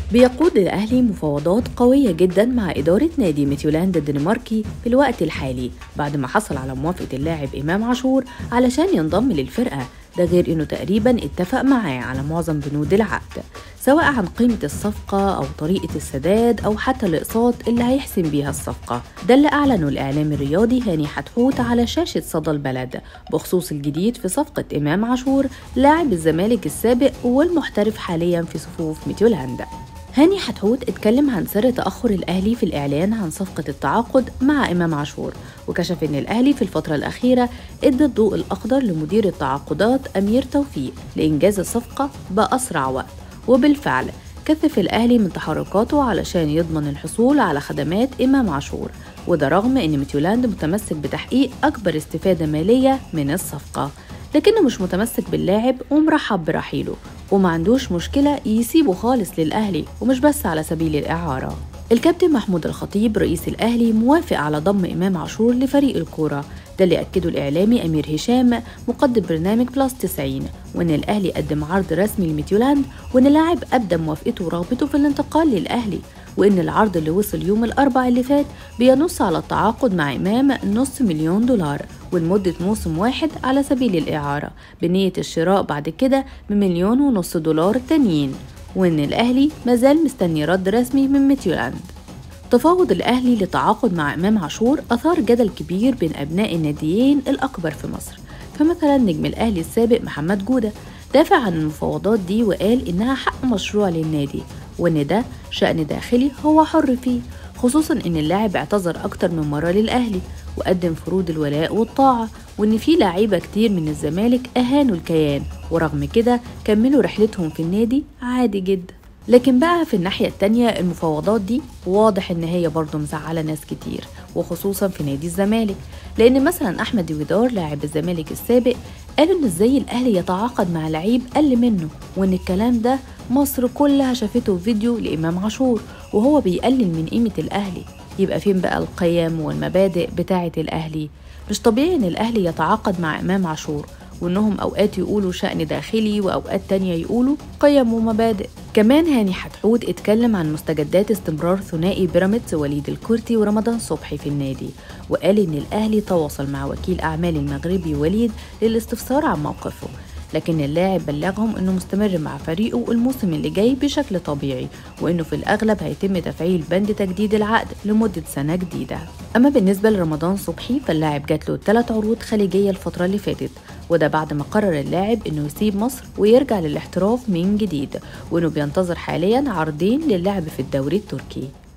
بيقود الأهلي مفاوضات قوية جدا مع إدارة نادي ميتيولاند الدنماركي في الوقت الحالي بعد ما حصل على موافقة اللاعب إمام عاشور علشان ينضم للفرقة ده غير إنه تقريبا اتفق معاه على معظم بنود العقد سواء عن قيمة الصفقة أو طريقة السداد أو حتى الأقساط اللي هيحسم بيها الصفقة ده اللي أعلنه الإعلام الرياضي هاني حتحوت على شاشة صدى البلد بخصوص الجديد في صفقة إمام عاشور لاعب الزمالك السابق والمحترف حاليا في صفوف ميتيولاند هاني حتحوت اتكلم عن سر تأخر الأهلي في الإعلان عن صفقة التعاقد مع إمام عاشور وكشف إن الأهلي في الفترة الأخيرة ادى الضوء الأخضر لمدير التعاقدات أمير توفيق لإنجاز الصفقة بأسرع وقت وبالفعل كثف الأهلي من تحركاته علشان يضمن الحصول على خدمات إمام عاشور وده رغم إن ميتيولاند متمسك بتحقيق أكبر استفادة مالية من الصفقة لكنه مش متمسك باللاعب ومرحب برحيله وما عندوش مشكلة يسيبه خالص للأهلي ومش بس على سبيل الإعارة الكابتن محمود الخطيب رئيس الأهلي موافق على ضم إمام عاشور لفريق الكورة ده اللي أكده الإعلامي أمير هشام مقدم برنامج بلس 90 وإن الأهلي قدم عرض رسمي لميتيولاند وإن اللاعب أبدى موافقته ورغبته في الانتقال للأهلي وإن العرض اللي وصل يوم الأربع اللي فات بينص على التعاقد مع إمام نص مليون دولار ولمدة موسم واحد على سبيل الإعارة بنية الشراء بعد كده بمليون ونص دولار تانيين وإن الأهلي مازال مستني رد رسمي من ميتيولاند تفاوض الأهلي للتعاقد مع إمام عاشور أثار جدل كبير بين أبناء الناديين الأكبر في مصر فمثلا نجم الأهلي السابق محمد جودة دافع عن المفاوضات دي وقال إنها حق مشروع للنادي وإن ده شأن داخلي هو حر فيه خصوصا إن اللاعب اعتذر أكتر من مرة للأهلي وقدم فروض الولاء والطاعة وإن في لعيبة كتير من الزمالك أهانوا الكيان ورغم كده كملوا رحلتهم في النادي عادي جدا لكن بقى في الناحية التانية المفاوضات دي واضح إن هي برضه مزعلة ناس كتير وخصوصا في نادي الزمالك لأن مثلا أحمد ودار لاعب الزمالك السابق قالوا إن إزاي الأهلي يتعاقد مع لعيب قل منه وإن الكلام ده مصر كلها شافته في فيديو لإمام عاشور وهو بيقلل من قيمة الأهلي يبقى فين بقى القيم والمبادئ بتاعة الأهلي مش طبيعي إن الأهلي يتعاقد مع إمام عاشور وإنهم أوقات يقولوا شأن داخلي وأوقات تانية يقولوا قيم ومبادئ كمان هاني حتحوت اتكلم عن مستجدات استمرار ثنائي بيراميدز وليد الكرتي ورمضان صبحي في النادي وقال إن الأهلي تواصل مع وكيل أعمال المغربي وليد للاستفسار عن موقفه لكن اللاعب بلغهم انه مستمر مع فريقه الموسم اللي جاي بشكل طبيعي وانه في الاغلب هيتم تفعيل بند تجديد العقد لمده سنه جديده اما بالنسبه لرمضان صبحي فاللاعب جات له ثلاث عروض خليجيه الفتره اللي فاتت وده بعد ما قرر اللاعب انه يسيب مصر ويرجع للاحتراف من جديد وانه بينتظر حاليا عرضين للعب في الدوري التركي